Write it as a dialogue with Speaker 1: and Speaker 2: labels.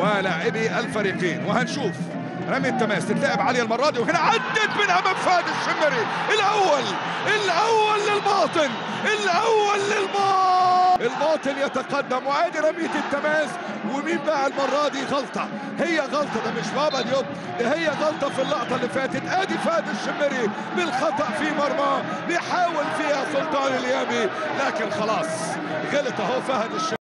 Speaker 1: ولاعبي الفريقين وهنشوف رمي التماس تتلعب عاليه المره دي وهنا عدت من امام فهد الشمري الاول الاول للباطن الاول للباطن الباطن يتقدم وادي رميه التماس ومين بقى المره دي غلطه هي غلطه ده مش بابا اليوم ده هي غلطه في اللقطه اللي فاتت ادي فهد الشمري بالخطا في مرمى بيحاول فيها سلطان اليابي لكن خلاص غلط اهو فهد الشمري